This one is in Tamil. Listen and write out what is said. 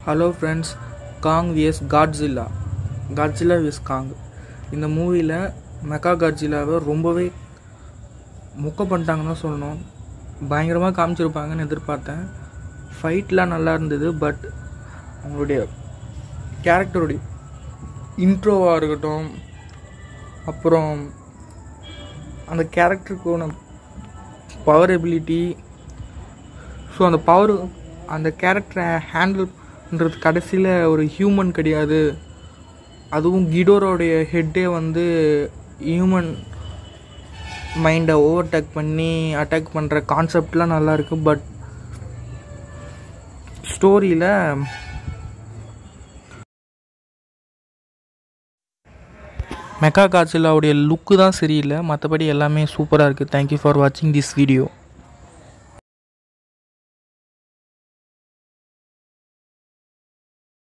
hello friends Kong vs Godzilla Godzilla vs Kong இந்த மூவியில் மெக்கா காட்ஜில்லாவை ரொம்பவே முக்க பண்ணிட்டாங்கன்னு தான் சொல்லணும் பயங்கரமாக காமிச்சிருப்பாங்கன்னு எதிர்பார்த்தேன் ஃபைட்லாம் நல்லா இருந்தது பட் அவங்களுடைய கேரக்டருடைய இன்ட்ரோவாக இருக்கட்டும் அப்புறம் அந்த கேரக்டருக்கான பவர் எபிலிட்டி ஸோ அந்த பவர் அந்த கேரக்டரை ஹேண்டில்ன்றது கடைசியில் ஒரு ஹியூமன் கிடையாது அதுவும் கிடோரோடைய ஹெட்டே வந்து ஹியூமன் மைண்டை ஓவர்டேக் பண்ணி அட்டாக் பண்ணுற கான்செப்ட்லாம் நல்லா இருக்கு பட் ஸ்டோரியில் மெக்கா காட்சிலாவுடைய லுக்கு தான் சரியில்லை மற்றபடி எல்லாமே சூப்பராக இருக்குது தேங்க்யூ ஃபார் வாட்சிங் திஸ் வீடியோ